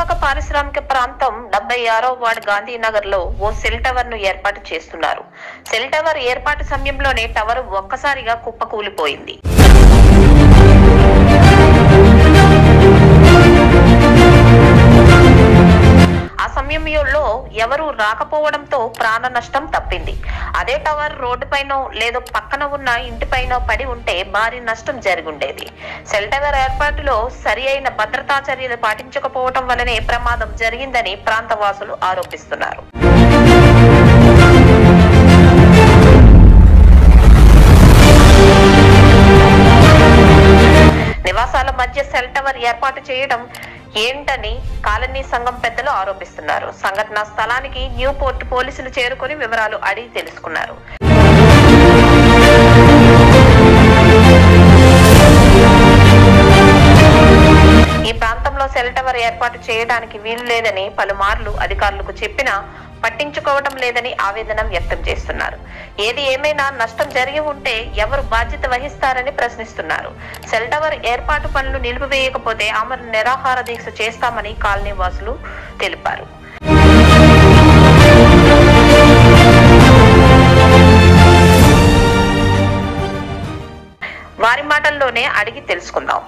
పురపాలక పారిశ్రామిక ప్రాంతం డెబ్బై ఆరో వార్డ్ గాంధీనగర్ లో ఓ సెల్ టవర్ ను ఏర్పాటు చేస్తున్నారు సెల్ టవర్ ఏర్పాటు సమయంలోనే టవర్ ఒక్కసారిగా కుప్పకూలిపోయింది ఆ సమయంలో ఎవరూ రాకపోవడంతో ప్రాణ నష్టం తప్పింది అదే టవర్ రోడ్డు పైన లేదో పక్కన ఉన్న ఇంటిపైన పడి ఉంటే భారీ నష్టం జరిగుండేది సెల్ టవర్ ఏర్పాటులో సరి అయిన భద్రతా చర్యలు పాటించకపోవడం వల్లనే ప్రమాదం జరిగిందని ప్రాంతవాసులు ఆరోపిస్తున్నారు నివాసాల మధ్య సెల్ టవర్ ఏర్పాటు చేయడం ఏంటని కాలనీ సంఘం పెద్దలు ఆరోపిస్తున్నారు సంఘటనా స్థలానికి న్యూ పోర్ట్ పోలీసులు చేరుకుని వివరాలు అడిగి తెలుసుకున్నారు ఈ ప్రాంతంలో సెల్ టవర్ ఏర్పాటు చేయడానికి వీలు లేదని పలుమార్లు అధికారులకు చెప్పినా పట్టించుకోవడం లేదని ఆవేదన వ్యక్తం చేస్తున్నారు ఏది ఏమైనా నష్టం జరిగి ఉంటే ఎవరు బాధ్యత వహిస్తారని ప్రశ్నిస్తున్నారు సెల్ టవర్ ఏర్పాటు పనులు నిలిపివేయకపోతే ఆమె నిరాహార దీక్ష చేస్తామని కాలనీ వాసులు తెలిపారు వారి మాటల్లోనే అడిగి తెలుసుకుందాం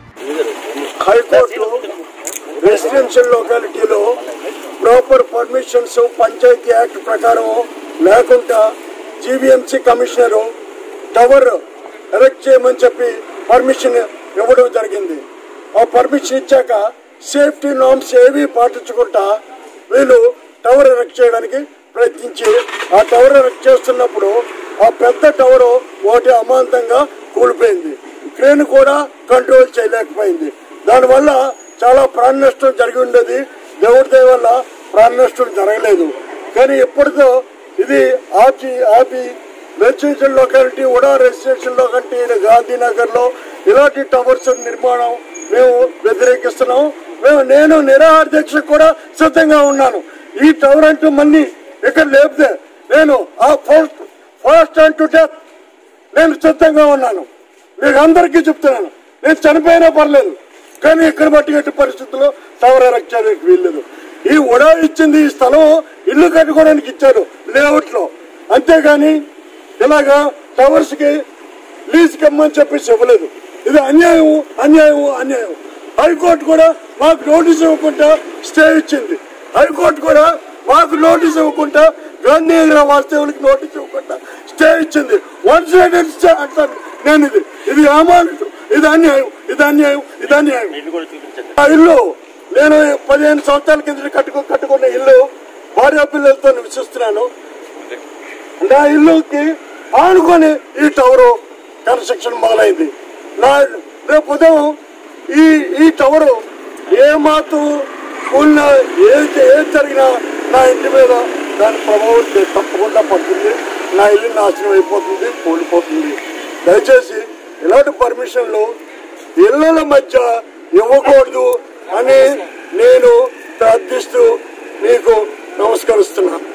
హైకోర్టు రెసిడెన్షియల్ లొకాలిటీలో ప్రాపర్ పర్మిషన్స్ పంచాయతీ యాక్ట్ ప్రకారం లేకుండా జీవీఎంసీ కమిషనరు టవర్ ఎరెక్ట్ చేయమని చెప్పి పర్మిషన్ ఇవ్వడం జరిగింది ఆ పర్మిషన్ ఇచ్చాక సేఫ్టీ నామ్స్ ఏవి పాటించకుండా వీళ్ళు టవర్ ఎరెక్ట్ చేయడానికి ప్రయత్నించి ఆ టవర్ ఎరెక్ట్ చేస్తున్నప్పుడు ఆ పెద్ద టవర్ ఒకటి అమాంతంగా కూలిపోయింది క్రేన్ కూడా కంట్రోల్ చేయలేకపోయింది దానివల్ల చాలా ప్రాణ నష్టం జరిగి ఉండేది దేవుడి దయ వల్ల ప్రాణ నష్టం జరగలేదు కానీ ఎప్పటితో ఇది ఆపి ఆపి residential locality UDA residential locality Gandhinagar లో ఇలాంటి టవర్స్ నిర్మాణం మేము వ్యతిరేకిస్తున్నాం మేము నేను నిరాహార దీక్ష కూడా సిద్ధంగా ఉన్నాను ఈ టవర్ అంటూ మళ్ళీ ఇక్కడ లేపితే నేను ఆ fast fast and to death నేను సిద్ధంగా ఉన్నాను మీకు అందరికీ చెప్తున్నాను నేను చనిపోయినా పర్లేదు కానీ ఇక్కడ బట్టి పరిస్థితుల్లో టవర్ ఎరెక్ట్ చేయడానికి వీల్లేదు ఈ ఉడా ఇచ్చింది ఈ స్థలం ఇల్లు కట్టుకోవడానికి ఇచ్చారు లేఅవుట్ లో అంతేగాని ఇలాగా టవర్స్ కి లీజ్ కమ్మని చెప్పేసి ఇవ్వలేదు ఇది అన్యాయం అన్యాయం అన్యాయం హైకోర్టు కూడా మాకు నోటీస్ ఇవ్వకుండా స్టే ఇచ్చింది హైకోర్టు కూడా మాకు నోటీస్ ఇవ్వకుండా గాంధీ వాస్తవులకి నోటీస్ ఇవ్వకుండా స్టే ఇచ్చింది వన్ సైడెడ్ స్టే అంటాను నేను ఇది ఇది అమానుషం ఇది అన్యాయం ఇది అన్యాయం ఇది అన్యాయం ఆ ఇల్లు నేను పదిహేను సంవత్సరాల కింద కట్టుకో కట్టుకున్న ఇల్లు భార్య పిల్లలతో నివసిస్తున్నాను నా ఇల్లుకి ఆనుకొని ఈ టవర్ కన్స్ట్రక్షన్ మొదలైంది నా రేపు ఉదయం ఈ ఈ టవర్ ఏ మాత్రం కూలినా ఏది ఏది జరిగినా నా ఇంటి మీద దాని ప్రభావం తే- తప్పకుండా పడుతుంది నా ఇల్లు నాశనం అయిపోతుంది కూలిపోతుంది దయచేసి ఇలాంటి పర్మిషన్లు ఇళ్ల మధ్య ఇవ్వకూడదు అని నేను ప్రార్థిస్తూ మీకు నమస్కరిస్తున్నాను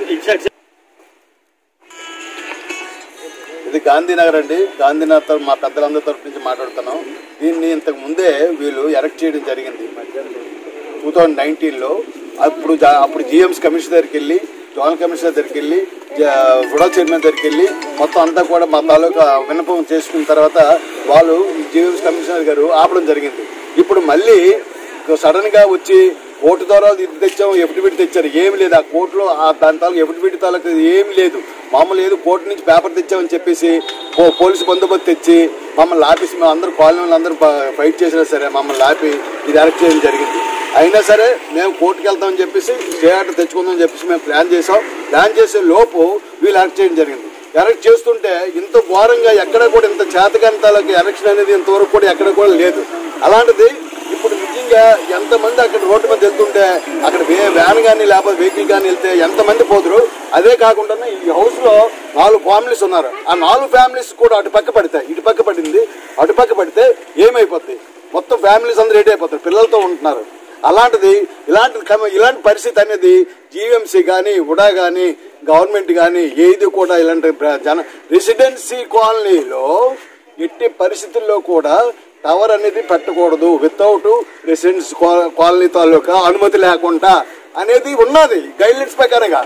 ఇది గాంధీనగర్ అండి గాంధీనగర్ తరఫు మా పెద్దలందరి తరఫు నుంచి మాట్లాడుతున్నాం దీన్ని ఇంతకు ముందే వీళ్ళు ఎరెక్ట్ చేయడం జరిగింది టూ థౌజండ్ నైన్టీన్లో అప్పుడు జా- అప్పుడు జిఎంస్ కమిషనర్ దగ్గరికి వెళ్ళి జోనల్ కమిషనర్ దగ్గరికి వెళ్ళి రుడా చైర్మన్ దగ్గరికి వెళ్ళి మొత్తం అంతా కూడా మా తాలూకా విన్నపం చేసుకున్న తర్వాత వాళ్ళు జిఎంస్ కమిషనర్ గారు ఆపడం జరిగింది ఇప్పుడు మళ్ళీ సడన్ గా వచ్చి కోర్టు ద్వారా ఇది తెచ్చాం ఎఫిడవిట్ తెచ్చారు ఏమి లేదు ఆ కోర్టులో ఆ దాని తాలూకు ఎఫిడవిట్ తాలూకు ఏమి లేదు మామూలు ఏదో కోర్టు నుంచి పేపర్ తెచ్చామని చెప్పేసి పో- పోలీసు బందోబస్తు తెచ్చి మమ్మల్ని ఆపేసి మేము అందరూ కాలనీ అందరూ ఫైట్ చేసినా సరే మమ్మల్ని ఆపి ఇది అరెక్ట్ చేయడం జరిగింది అయినా సరే మేము కోర్టుకి వెళ్తామని చెప్పేసి స్టే ఆర్డర్ తెచ్చుకుందామని చెప్పేసి మేము ప్లాన్ చేసాం ప్లాన్ చేసే లోపు వీళ్ళు అరెక్ట్ చేయడం జరిగింది ఎరెక్ట్ చేస్తుంటే ఇంత ఘోరంగా ఎక్కడ కూడా ఇంత చేతకాని తాలూకు ఎలక్షన్ అనేది ఇంతవరకు కూడా ఎక్కడ కూడా లేదు అలాంటిది ఇప్పుడు నిజంగా ఎంతమంది అక్కడ రోడ్డు మీద వెళ్తుంటే అక్కడ వే- వ్యాన్ కానీ లేకపోతే వెహికల్ కానీ వెళ్తే ఎంతమంది పోదురు అదే కాకుండా ఈ హౌస్ లో నాలుగు ఫ్యామిలీస్ ఉన్నారు ఆ నాలుగు ఫ్యామిలీస్ కూడా అటు పక్క పడతాయి ఇటు పక్క పడింది అటు పక్క పడితే ఏమైపోద్ది మొత్తం ఫ్యామిలీస్ అందరూ రెడీ అయిపోతారు పిల్లలతో ఉంటున్నారు అలాంటిది ఇలాంటి కమ- ఇలాంటి పరిస్థితి అనేది జీఎంసీ కానీ ఉడా కానీ గవర్నమెంట్ కానీ ఏది కూడా ఇలాంటి ప్ర- జన రెసిడెన్సీ కాలనీలో ఎట్టి పరిస్థితుల్లో కూడా టవర్ అనేది పెట్టకూడదు వితౌట్ రెసిడెన్స్ కాలనీ తాలూకా అనుమతి లేకుండా అనేది ఉన్నది గైడ్లైన్స్ ప్రకారంగా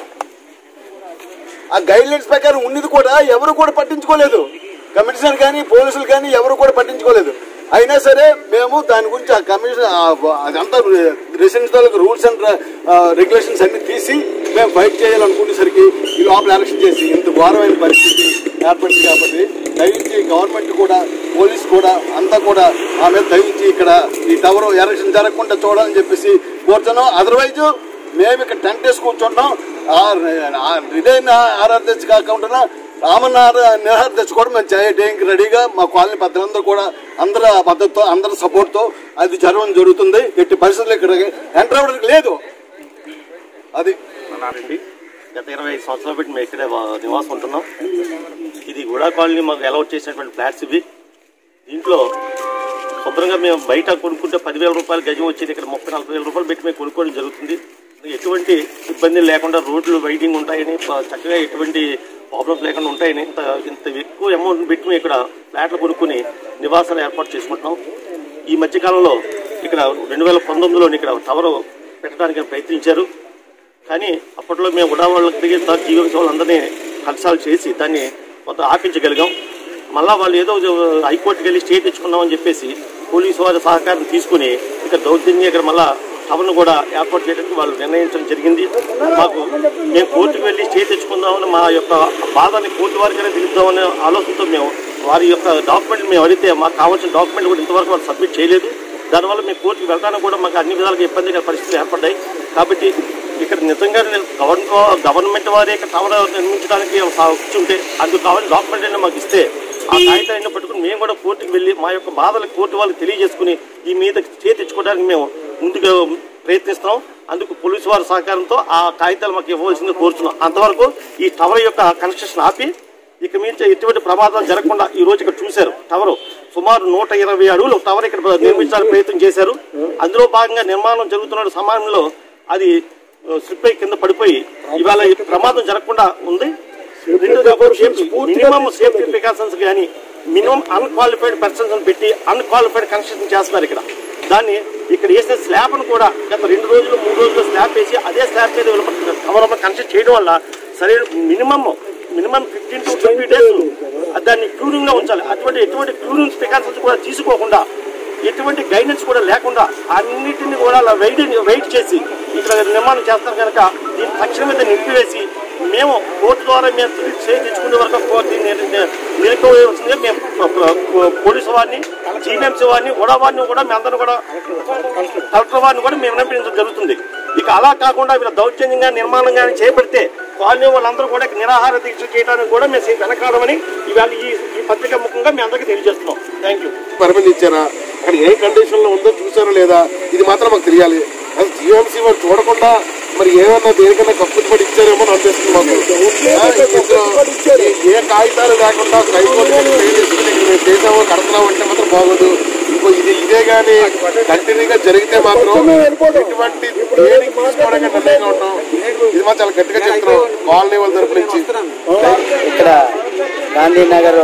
ఆ గైడ్లైన్స్ ప్రకారం ఉన్నది కూడా ఎవరు కూడా పట్టించుకోలేదు కమిషనర్ కానీ పోలీసులు కానీ ఎవరు కూడా పట్టించుకోలేదు అయినా సరే మేము దాని గురించి ఆ కమిషన్ ఆ- అదంతా రెసిడెన్షియల్ రూల్స్ అండ్ రెగ్యులేషన్స్ అన్ని తీసి మేము ఫైట్ చేయాలనుకునేసరికి ఈ లోపల ఎలక్షన్ చేసి ఇంత ఘోరమైన పరిస్థితి ఏర్పడింది కాబట్టి దయించి గవర్నమెంట్ కూడా పోలీస్ కూడా అంతా కూడా ఆ మీద దయించి ఇక్కడ ఈ టవర్ ఎలక్షన్ జరగకుండా చూడాలని చెప్పేసి కోరుతున్నాం అదర్వైజ్ మేము ఇక్కడ టెంట్ వేసి కూర్చుంటాం ఇదైనా ఆరాధ్యత కాకుండా రామనార నిరాధ్యత కూడా మేము చేయడానికి రెడీగా మా కాలనీ పెద్దలందరూ కూడా అందరి పద్ధతితో అందరి సపోర్ట్తో అది జరగడం జరుగుతుంది ఎట్టి పరిస్థితులు ఇక్కడ ఎంటర్ అవ్వడానికి లేదు అది నారండి గత ఇరవై ఐదు సంవత్సరాలు పెట్టి మేము ఇక్కడే వా- నివాసం ఉంటున్నాం ఇది గుడా కాలనీ మాకు అలౌట్ చేసినటువంటి ఫ్లాట్స్ ఇవి దీంట్లో శుభ్రంగా మేము బయట కొనుక్కుంటే పదివేల రూపాయలు గజం వచ్చేది ఇక్కడ ముప్పై నలభై వేల రూపాయలు పెట్టి మేము కొనుక్కోవడం జరుగుతుంది ఎటువంటి ఇబ్బంది లేకుండా రోడ్లు వైడింగ్ ఉంటాయని ప- చక్కగా ఎటువంటి ప్రాబ్లమ్స్ లేకుండా ఉంటాయని ఇంత ఇంత ఎక్కువ అమౌంట్ పెట్టి మేము ఇక్కడ ఫ్లాట్లు కొనుక్కుని నివాసాలు ఏర్పాటు చేసుకుంటున్నాం ఈ మధ్యకాలంలో ఇక్కడ రెండు వేల పంతొమ్మిదిలో ఇక్కడ టవర్ పెట్టడానికి ప్రయత్నించారు కానీ అప్పట్లో మేము ఉడా వాళ్ళకి దిగి జీవోస్ వాళ్ళందరినీ కన్సల్ట్ చేసి దాన్ని మొత్తం ఆపించగలిగాం మళ్ళా వాళ్ళు ఏదో హైకోర్టుకి వెళ్ళి స్టే తెచ్చుకున్నామని చెప్పేసి పోలీసు వారి సహకారం తీసుకుని ఇక్కడ దౌర్జన్యం ఇక్కడ మళ్ళా సభను కూడా ఏర్పాటు చేయడానికి వాళ్ళు నిర్ణయించడం జరిగింది మాకు మేము కోర్టుకు వెళ్ళి స్టే తెచ్చుకుందామని మా యొక్క బాధని కోర్టు వారికైనా తెలుద్దామనే ఆలోచనతో మేము వారి యొక్క డాక్యుమెంట్ మేము అడిగితే మాకు కావాల్సిన డాక్యుమెంట్ కూడా ఇంతవరకు వాళ్ళు సబ్మిట్ చేయలేదు దానివల్ల మేము కోర్టుకు వెళ్ళడానికి కూడా మాకు అన్ని విధాలుగా ఇబ్బందిగా పరిస్థితులు ఏర్పడ్డాయి కాబట్టి ఇక్కడ నిజంగా గవర్న గవర్నమెంట్ వారే ఇక్కడ టవర్ నిర్మించడానికి వచ్చి ఉంటే అందుకు కావాల్సిన డాక్యుమెంట్ అయినా మాకు ఇస్తే ఆ కాగితాలు అయినా పట్టుకుని మేము కూడా కోర్టుకు వెళ్ళి మా యొక్క బాధలు కోర్టు వాళ్ళకి తెలియజేసుకుని ఈ మీద చేతి తెచ్చుకోవడానికి మేము ముందుగా ప్రయత్నిస్తాం అందుకు పోలీసు వారి సహకారంతో ఆ కాగితాలు మాకు ఇవ్వవలసింది కోరుతున్నాం అంతవరకు ఈ టవర్ యొక్క కన్స్ట్రక్షన్ ఆపి ఇక మీద ఎటువంటి ప్రమాదాలు జరగకుండా ఈ రోజు ఇక్కడ చూశారు టవర్ సుమారు నూట ఇరవై అడుగులు టవర్ ఇక్కడ నిర్మించడానికి ప్రయత్నం చేశారు అందులో భాగంగా నిర్మాణం జరుగుతున్న సమయంలో అది స్లిప్ అయి కింద పడిపోయి ఇవాళ ఈ ప్రమాదం జరగకుండా ఉంది మినిమం సేఫ్టీ ప్రికాషన్స్ కానీ మినిమం అన్క్వాలిఫైడ్ పర్సన్స్ పెట్టి అన్క్వాలిఫైడ్ కన్స్ట్రక్షన్ చేస్తున్నారు ఇక్కడ దాన్ని ఇక్కడ వేసిన స్లాబ్ కూడా గత రెండు రోజులు మూడు రోజులు స్లాబ్ వేసి అదే స్లాబ్ మీద కవర్ కన్స్ట్రక్ట్ చేయడం వల్ల సరైన minimum minimum fifteen to twenty days దాన్ని క్యూరింగ్ లో ఉంచాలి అటువంటి ఎటువంటి క్యూరింగ్ ప్రికాషన్స్ కూడా తీసుకోకుండా ఎటువంటి గైడెన్స్ కూడా లేకుండా అన్నిటిని కూడా అలా వెయిట్ వెయిట్ చేసి ఇక్కడ నిర్మాణం చేస్తారు కనుక దీన్ని తక్షణమే దాన్ని నిలిపివేసి మేము కోర్టు ద్వారా మేము తిరిగి చేయి తెచ్చుకునే వరకు కో- దీన్ని ని- నిలిపివేయవలసిందిగా మేము ప- ప- పోలీసు వారిని జీఎంసీ వారిని ఉడా వారిని కూడా మేము అందరం కూడా కలెక్టర్ వారిని కూడా మేము వినిపించడం జరుగుతుంది ఇక అలా కాకుండా వీళ్ళ దౌర్జన్యంగా నిర్మాణం కానీ చేపడితే కాలనీ వాళ్ళందరూ కూడా ఇక నిరాహార దీక్ష చేయడానికి కూడా మేము వెనకాడమని ఇవాళ ఈ ఈ పత్రిక ముఖంగా మేము అందరికీ తెలియజేస్తున్నాం థ్యాంక్ యూ పర్మిట్ ఇచ్చారా అక్కడ ఏ కండిషన్ లో ఉందో చూసారో లేదా ఇది మాత్రం మాకు తెలియాలి అది జిఎంసీ వారు చూడకుండా మరి ఏమన్నా దేనికన్నా కప్పులు పడి ఇచ్చారేమో అని అనిపిస్తుంది మాకు ఆ, ఇందులో ఏ- ఏ కాగితాలు లేకుండా హైకోర్టు మేము చేసామో కడుతున్నామో అంటే మాత్రం బాగోదు ఇంకో ఇది ఇదే గానీ కంటిన్యూగా జరిగితే మాత్రం ఎటువంటి దేనికి తీసుకోవడానికి నిర్ణయంగా ఉంటాం ఇది మాత్రం చాలా గట్టిగా చెప్తున్నాం కాలనీ వాళ్ళ తరపు నుంచి ఇక్కడ గాంధీనగర్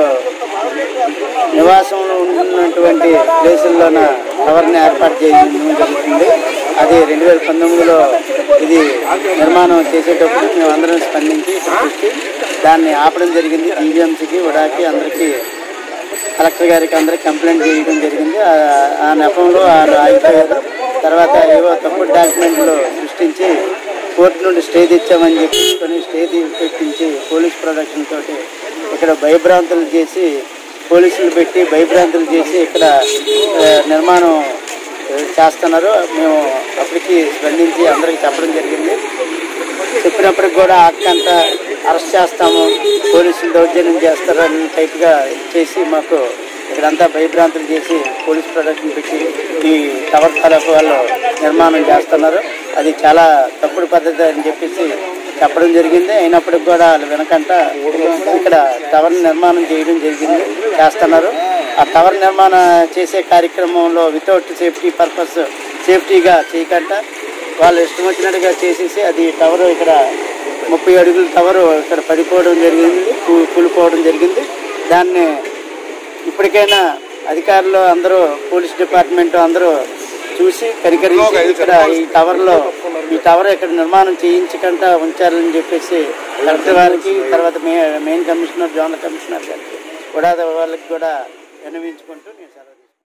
నివాసం ఉన్నటువంటి ప్లేసుల్లోన టవర్ని ఏర్పాటు చేయడం జరుగుతుంది అది రెండు వేల పంతొమ్మిదిలో ఇది నిర్మాణం చేసేటప్పుడు మేము అందరం స్పందించి ఇక్కడ చూసి దాన్ని ఆపడం జరిగింది జీవీఎంసీకి ఉడాకి అందరికీ కలెక్టర్ గారికి అందరికి కంప్లైంట్ చేయడం జరిగింది ఆ- ఆ నెపంలో వాళ్ళు ఆగిపోయారు తర్వాత ఏవో తప్పుడు డాక్యుమెంట్లు సృష్టించి కోర్టు నుండి స్టే తెచ్చామని చెప్పుకొని స్టే తెప్పించి పోలీస్ ప్రొడక్షన్ తోటి ఇక్కడ భయభ్రాంతులు చేసి పోలీసులు పెట్టి భయభ్రాంతులు చేసి ఇక్కడ ఆ, నిర్మాణం ఆ, చేస్తున్నారు మేము అప్పటికి స్పందించి అందరికి చెప్పడం జరిగింది చెప్పినప్పటికి కూడా అక్కంతా అరెస్ట్ చేస్తాము పోలీసులు దౌర్జన్యం చేస్తారు అని టైప్గా చేసి మాకు ఇక్కడంతా భయభ్రాంతులు చేసి పోలీస్ ప్రొడక్షన్ పెట్టి ఈ టవర్ తాలూకు వాళ్ళు నిర్మాణం చేస్తున్నారు అది చాలా తప్పుడు పద్ధతి అని చెప్పేసి చెప్పడం జరిగింది అయినప్పటికి కూడా వాళ్ళు వెనకంట ఇక్కడ టవర్ నిర్మాణం చేయడం జరిగింది చేస్తున్నారు ఆ టవర్ నిర్మాణం చేసే కార్యక్రమంలో వితౌట్ సేఫ్టీ పర్పస్ సేఫ్టీగా చేయకుండా వాళ్ళు ఇష్టం వచ్చినట్టుగా చేసేసి అది టవర్ ఇక్కడ ముప్పై అడుగుల టవర్ ఇక్కడ పడిపోవడం జరిగింది కూ- కూలిపోవడం జరిగింది దాన్ని ఇప్పటికైనా అధికారులు అందరూ పోలీస్ డిపార్ట్మెంట్ అందరూ చూసి కరికరించి ఇక్కడ ఈ టవర్లో ఈ టవర్ ఇక్కడ నిర్మాణం చేయించకుండా ఉంచాలని చెప్పేసి కలెక్టర్ వారికి తర్వాత మే- మెయిన్ కమిషనర్ జోనల్ కమిషనర్ గారికి కూడా వాళ్ళకి కూడా విన్నవించుకుంటూ నేను సెలవు